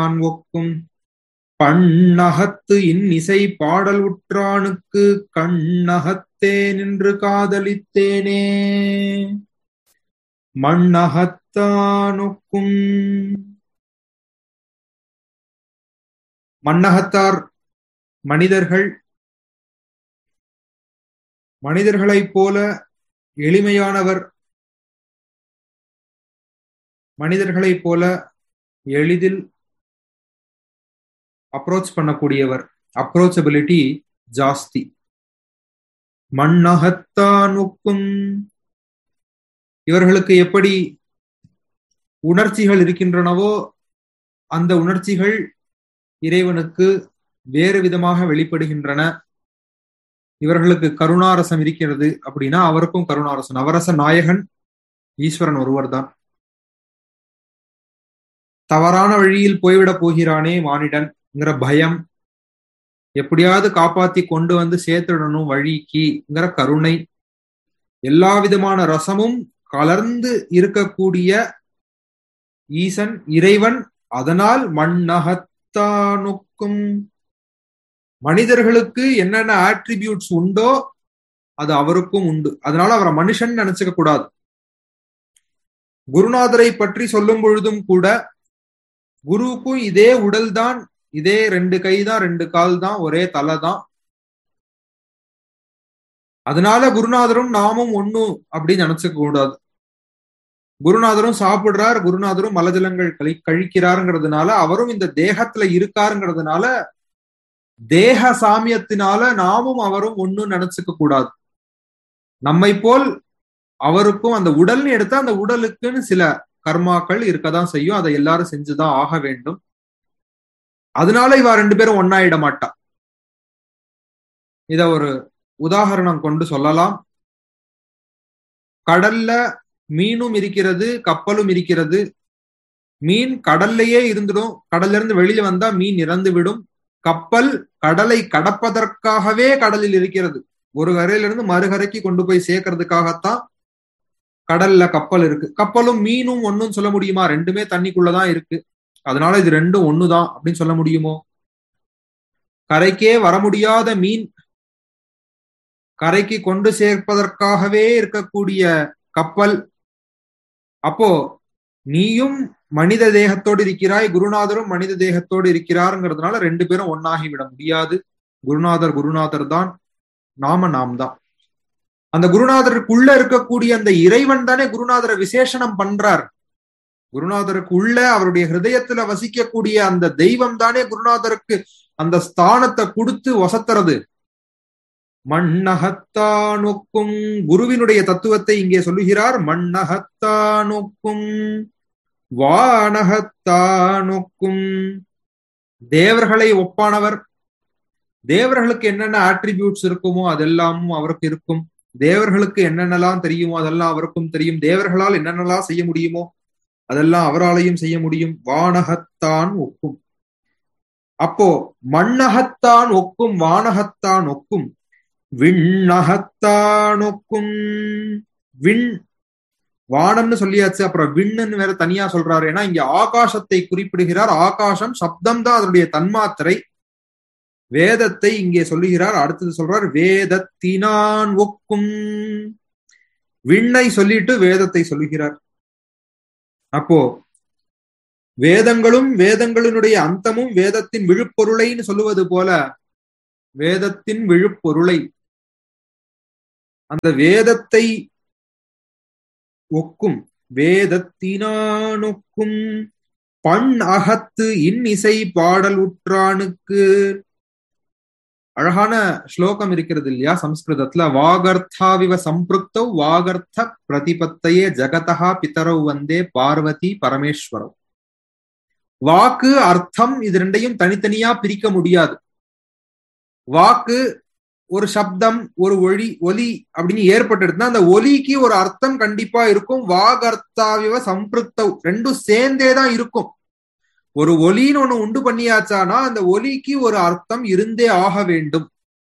நான் ஒக்கும் பண்ணகத்து இன்னிசை பாடல் உற்றானுக்கு கண்ணகத்தே நின்று காதலித்தேனே மண்ணகத்தானொக்கும் மண்ணகத்தார் மனிதர்கள் மனிதர்களைப் போல எளிமையானவர் மனிதர்களைப் போல எளிதில் அப்ரோச் பண்ணக்கூடியவர் அப்ரோச்சபிலிட்டி ஜாஸ்தி மண்ணகத்தானுக்கும் இவர்களுக்கு எப்படி உணர்ச்சிகள் இருக்கின்றனவோ அந்த உணர்ச்சிகள் இறைவனுக்கு வேறு விதமாக வெளிப்படுகின்றன இவர்களுக்கு கருணாரசம் இருக்கிறது அப்படின்னா அவருக்கும் கருணாரசம் நவரச நாயகன் ஈஸ்வரன் ஒருவர் தான் தவறான வழியில் போய்விடப் போகிறானே மானிடன்ங்கிற பயம் எப்படியாவது காப்பாத்தி கொண்டு வந்து சேர்த்துடணும் வழிக்குங்கிற கருணை எல்லா விதமான ரசமும் கலர்ந்து இருக்கக்கூடிய ஈசன் இறைவன் அதனால் மண்ணகத்தானுக்கும் மனிதர்களுக்கு என்னென்ன ஆட்ரிபியூட்ஸ் உண்டோ அது அவருக்கும் உண்டு அதனால அவரை மனுஷன் நினைச்சுக்க கூடாது குருநாதரை பற்றி சொல்லும் பொழுதும் கூட குருவுக்கும் இதே உடல் தான் இதே ரெண்டு கை தான் ரெண்டு கால் தான் ஒரே தலை தான் அதனால குருநாதரும் நாமும் ஒண்ணு அப்படின்னு நினைச்சுக்க கூடாது குருநாதரும் சாப்பிடுறார் குருநாதரும் மலஜலங்கள் கழி கழிக்கிறாருங்கிறதுனால அவரும் இந்த தேகத்துல இருக்காருங்கிறதுனால தேக சாமியத்தினால நாமும் அவரும் ஒண்ணு நினைச்சுக்க கூடாது நம்மை போல் அவருக்கும் அந்த உடல்னு எடுத்தா அந்த உடலுக்குன்னு சில கர்மாக்கள் இருக்கதான் செய்யும் அதை எல்லாரும் செஞ்சுதான் ஆக வேண்டும் அதனால இவ ரெண்டு பேரும் ஒன்னாயிட மாட்டா இத ஒரு உதாகரணம் கொண்டு சொல்லலாம் கடல்ல மீனும் இருக்கிறது கப்பலும் இருக்கிறது மீன் கடல்லையே இருந்துடும் கடல்ல இருந்து வெளியில வந்தா மீன் இறந்து விடும் கப்பல் கடலை கடப்பதற்காகவே கடலில் இருக்கிறது ஒரு கரையிலிருந்து மறுகரைக்கு கொண்டு போய் சேர்க்கறதுக்காகத்தான் கடல்ல கப்பல் இருக்கு கப்பலும் மீனும் ஒன்னும் சொல்ல முடியுமா ரெண்டுமே தண்ணிக்குள்ளதான் இருக்கு அதனால இது ரெண்டும் ஒண்ணுதான் அப்படின்னு சொல்ல முடியுமோ கரைக்கே வர முடியாத மீன் கரைக்கு கொண்டு சேர்ப்பதற்காகவே இருக்கக்கூடிய கப்பல் அப்போ நீயும் மனித தேகத்தோடு இருக்கிறாய் குருநாதரும் மனித தேகத்தோடு இருக்கிறாருங்கிறதுனால ரெண்டு பேரும் ஒன்னாகி விட முடியாது குருநாதர் குருநாதர் தான் நாம நாம் தான் அந்த குருநாதருக்குள்ள இருக்கக்கூடிய அந்த இறைவன் தானே குருநாதரை விசேஷனம் பண்றார் குருநாதருக்கு உள்ள அவருடைய ஹிருதயத்துல வசிக்கக்கூடிய அந்த தெய்வம் தானே குருநாதருக்கு அந்த ஸ்தானத்தை கொடுத்து வசத்துறது மண்ணகத்தானொக்கும் குருவினுடைய தத்துவத்தை இங்கே சொல்லுகிறார் மண்ணகத்தானொக்கும் வானகத்தானொக்கும் தேவர்களை ஒப்பானவர் தேவர்களுக்கு என்னென்ன ஆட்ரிபியூட்ஸ் இருக்குமோ அதெல்லாமும் அவருக்கு இருக்கும் தேவர்களுக்கு என்னென்னலாம் தெரியுமோ அதெல்லாம் அவருக்கும் தெரியும் தேவர்களால் என்னென்னலாம் செய்ய முடியுமோ அதெல்லாம் அவராலையும் செய்ய முடியும் வானகத்தான் ஒக்கும் அப்போ மண்ணகத்தான் ஒக்கும் வானகத்தான் ஒக்கும் விண்ணகத்தான் ஒக்கும் விண் வானம்னு சொல்லியாச்சு அப்புறம் விண்ணுன்னு வேற தனியா சொல்றாரு ஏன்னா இங்க ஆகாசத்தை குறிப்பிடுகிறார் ஆகாசம் சப்தம் தான் அதனுடைய தன்மாத்திரை வேதத்தை இங்கே சொல்லுகிறார் அடுத்தது சொல்றார் வேதத்தினான் ஒக்கும் விண்ணை சொல்லிட்டு வேதத்தை சொல்லுகிறார் அப்போ வேதங்களும் வேதங்களினுடைய அந்தமும் வேதத்தின் விழுப்பொருளைன்னு சொல்லுவது போல வேதத்தின் விழுப்பொருளை அந்த வேதத்தை ஒக்கும் வேதத்தினானொக்கும் பண் அகத்து இன்னிசை பாடல் உற்றானுக்கு அழகான ஸ்லோகம் இருக்கிறது இல்லையா சம்ஸ்கிருதத்துல வாகர்த்தாவிவ சம்பிருக்தௌ வாகர்த்த பிரதிபத்தையே ஜகதா பிதரவு வந்தே பார்வதி பரமேஸ்வரவ் வாக்கு அர்த்தம் இது ரெண்டையும் தனித்தனியா பிரிக்க முடியாது வாக்கு ஒரு சப்தம் ஒரு ஒளி ஒலி அப்படின்னு ஏற்பட்டுடுதுன்னா அந்த ஒலிக்கு ஒரு அர்த்தம் கண்டிப்பா இருக்கும் வாகர்த்தாவிவ சம்பிருக்தவ் ரெண்டும் சேர்ந்தே தான் இருக்கும் ஒரு ஒலின்னு ஒண்ணு உண்டு பண்ணியாச்சானா அந்த ஒலிக்கு ஒரு அர்த்தம் இருந்தே ஆக வேண்டும்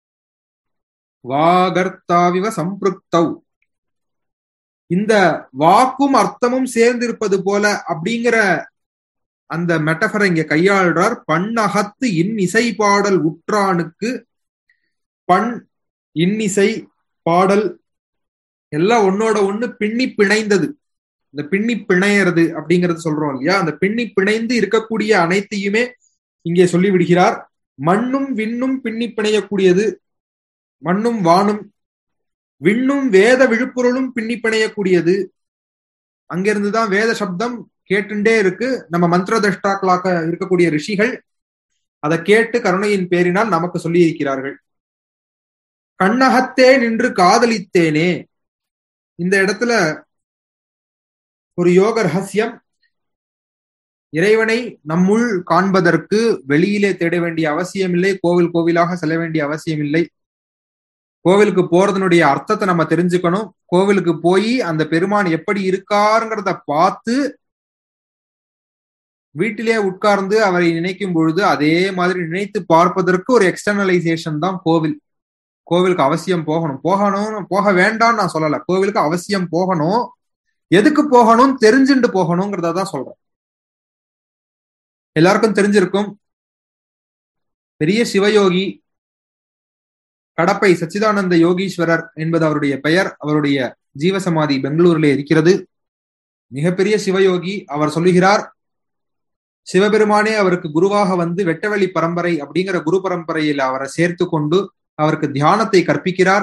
வாகர்த்தாவிவ சம்பிருக்தவ் இந்த வாக்கும் அர்த்தமும் சேர்ந்திருப்பது போல அப்படிங்கிற அந்த மெட்டபரை இங்க கையாளுறார் பண்ணகத்து இன்னிசை பாடல் உற்றானுக்கு பண் இன்னிசை பாடல் எல்லாம் ஒன்னோட ஒண்ணு பின்னி பிணைந்தது இந்த பின்னி பிணையறது அப்படிங்கறது சொல்றோம் இல்லையா அந்த பின்னி பிணைந்து இருக்கக்கூடிய அனைத்தையுமே இங்கே சொல்லி விடுகிறார் மண்ணும் விண்ணும் பின்னி பிணையக்கூடியது மண்ணும் வானும் விண்ணும் வேத விழுப்புரலும் பின்னி பிணையக்கூடியது அங்கிருந்துதான் வேத சப்தம் கேட்டுண்டே இருக்கு நம்ம மந்திர தஷ்டாக்களாக இருக்கக்கூடிய ரிஷிகள் அதை கேட்டு கருணையின் பேரினால் நமக்கு சொல்லி இருக்கிறார்கள் கண்ணகத்தே நின்று காதலித்தேனே இந்த இடத்துல ஒரு யோக ரகசியம் இறைவனை நம்முள் காண்பதற்கு வெளியிலே தேட வேண்டிய அவசியம் இல்லை கோவில் கோவிலாக செல்ல வேண்டிய அவசியம் இல்லை கோவிலுக்கு போறதனுடைய அர்த்தத்தை நம்ம தெரிஞ்சுக்கணும் கோவிலுக்கு போய் அந்த பெருமான் எப்படி இருக்காருங்கிறத பார்த்து வீட்டிலே உட்கார்ந்து அவரை நினைக்கும் பொழுது அதே மாதிரி நினைத்து பார்ப்பதற்கு ஒரு எக்ஸ்டர்னலைசேஷன் தான் கோவில் கோவிலுக்கு அவசியம் போகணும் போகணும் போக வேண்டாம்னு நான் சொல்லல கோவிலுக்கு அவசியம் போகணும் எதுக்கு போகணும் தெரிஞ்சுட்டு போகணுங்கிறத தான் சொல்றேன் எல்லாருக்கும் தெரிஞ்சிருக்கும் பெரிய சிவயோகி கடப்பை சச்சிதானந்த யோகீஸ்வரர் என்பது அவருடைய பெயர் அவருடைய ஜீவசமாதி பெங்களூரிலே இருக்கிறது மிகப்பெரிய சிவயோகி அவர் சொல்லுகிறார் சிவபெருமானே அவருக்கு குருவாக வந்து வெட்டவெளி பரம்பரை அப்படிங்கிற குரு பரம்பரையில் அவரை சேர்த்து கொண்டு அவருக்கு தியானத்தை கற்பிக்கிறார்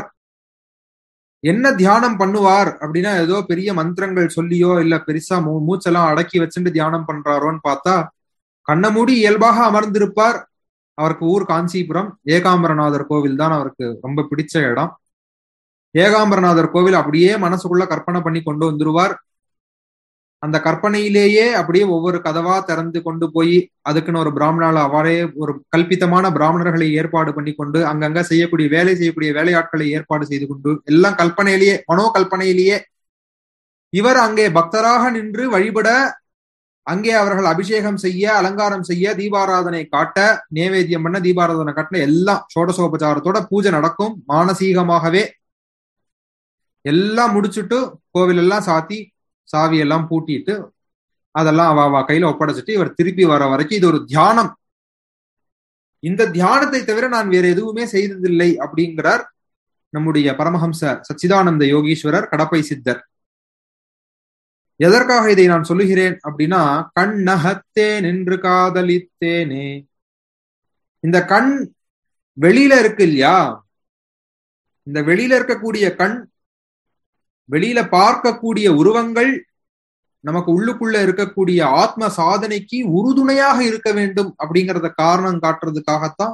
என்ன தியானம் பண்ணுவார் அப்படின்னா ஏதோ பெரிய மந்திரங்கள் சொல்லியோ இல்ல பெருசா மூ மூச்செல்லாம் அடக்கி வச்சுட்டு தியானம் பண்றாரோன்னு பார்த்தா கண்ண மூடி இயல்பாக அமர்ந்திருப்பார் அவருக்கு ஊர் காஞ்சிபுரம் ஏகாம்பரநாதர் கோவில் தான் அவருக்கு ரொம்ப பிடிச்ச இடம் ஏகாம்பரநாதர் கோவில் அப்படியே மனசுக்குள்ள கற்பனை பண்ணி கொண்டு வந்துருவார் அந்த கற்பனையிலேயே அப்படியே ஒவ்வொரு கதவா திறந்து கொண்டு போய் அதுக்குன்னு ஒரு பிராமணால அவரே ஒரு கல்பித்தமான பிராமணர்களை ஏற்பாடு பண்ணி கொண்டு அங்கங்க செய்யக்கூடிய வேலை செய்யக்கூடிய வேலையாட்களை ஏற்பாடு செய்து கொண்டு எல்லாம் கல்பனையிலேயே மனோ கல்பனையிலேயே இவர் அங்கே பக்தராக நின்று வழிபட அங்கே அவர்கள் அபிஷேகம் செய்ய அலங்காரம் செய்ய தீபாராதனை காட்ட நேவேத்தியம் பண்ண தீபாராதனை காட்டின எல்லாம் சோடசோபச்சாரத்தோட பூஜை நடக்கும் மானசீகமாகவே எல்லாம் முடிச்சுட்டு கோவில் எல்லாம் சாத்தி சாவி எல்லாம் பூட்டிட்டு அதெல்லாம் அவ அவ கையில ஒப்படைச்சிட்டு இவர் திருப்பி வர வரைக்கும் இது ஒரு தியானம் இந்த தியானத்தை தவிர நான் வேற எதுவுமே செய்ததில்லை அப்படிங்கிறார் நம்முடைய பரமஹம்ச சச்சிதானந்த யோகீஸ்வரர் கடப்பை சித்தர் எதற்காக இதை நான் சொல்லுகிறேன் அப்படின்னா கண் நகத்தே நின்று காதலித்தேனே இந்த கண் வெளியில இருக்கு இல்லையா இந்த வெளியில இருக்கக்கூடிய கண் வெளியில பார்க்கக்கூடிய உருவங்கள் நமக்கு உள்ளுக்குள்ள இருக்கக்கூடிய ஆத்ம சாதனைக்கு உறுதுணையாக இருக்க வேண்டும் அப்படிங்கறத காரணம் காட்டுறதுக்காகத்தான்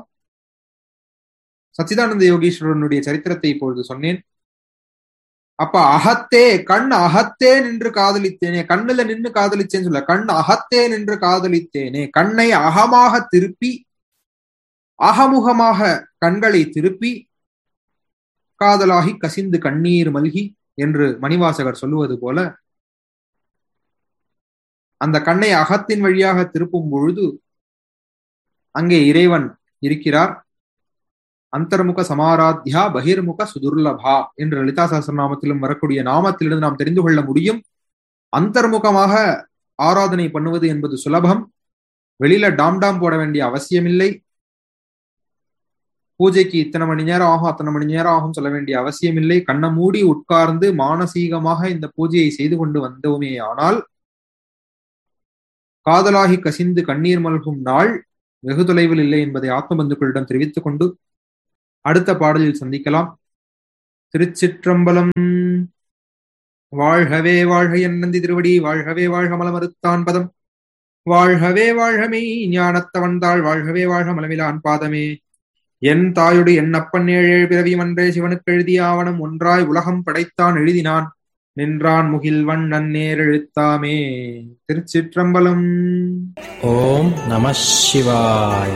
சச்சிதானந்த யோகீஸ்வரனுடைய சரித்திரத்தை இப்பொழுது சொன்னேன் அப்ப அகத்தே கண் அகத்தே நின்று காதலித்தேனே கண்ணுல நின்று காதலிச்சேன்னு சொல்ல கண் அகத்தே நின்று காதலித்தேனே கண்ணை அகமாக திருப்பி அகமுகமாக கண்களை திருப்பி காதலாகி கசிந்து கண்ணீர் மல்கி என்று மணிவாசகர் சொல்லுவது போல அந்த கண்ணை அகத்தின் வழியாக திருப்பும் பொழுது அங்கே இறைவன் இருக்கிறார் அந்தர்முக சமாராத்யா பகிர்முக சுதுர்லபா என்று லலிதா சஹசிரநாமத்திலும் வரக்கூடிய நாமத்திலிருந்து நாம் தெரிந்து கொள்ள முடியும் அந்தர்முகமாக ஆராதனை பண்ணுவது என்பது சுலபம் வெளியில டாம் டாம் போட வேண்டிய அவசியமில்லை பூஜைக்கு இத்தனை மணி நேரம் ஆகும் அத்தனை மணி நேரம் ஆகும் சொல்ல வேண்டிய அவசியம் இல்லை கண்ணை மூடி உட்கார்ந்து மானசீகமாக இந்த பூஜையை செய்து கொண்டு வந்தோமே ஆனால் காதலாகி கசிந்து கண்ணீர் மல்கும் நாள் வெகு தொலைவில் இல்லை என்பதை ஆத்ம பந்துக்களிடம் தெரிவித்துக் கொண்டு அடுத்த பாடலில் சந்திக்கலாம் திருச்சிற்றம்பலம் வாழ்கவே வாழ்க என் நந்தி திருவடி வாழ்கவே வாழ்க மலமறுத்தான் பதம் வாழ்கவே வாழ்கமே ஞானத்தவன்தாள் வாழ்கவே வாழ்க மலமிலான் பாதமே என் தாயுடு என் அப்பன் ஏழேழு பிறவி மன்றே சிவனுக்கு எழுதிய ஆவணம் ஒன்றாய் உலகம் படைத்தான் எழுதினான் நின்றான் முகில் வண்ணன் நேர் எழுத்தாமே திருச்சிற்றம்பலம் ஓம் நம சிவாய்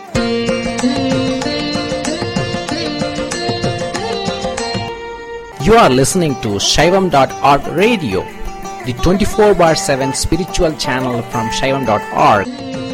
You are listening to Shaivam.org radio, the 24 bar 7 spiritual channel from Shaivam.org.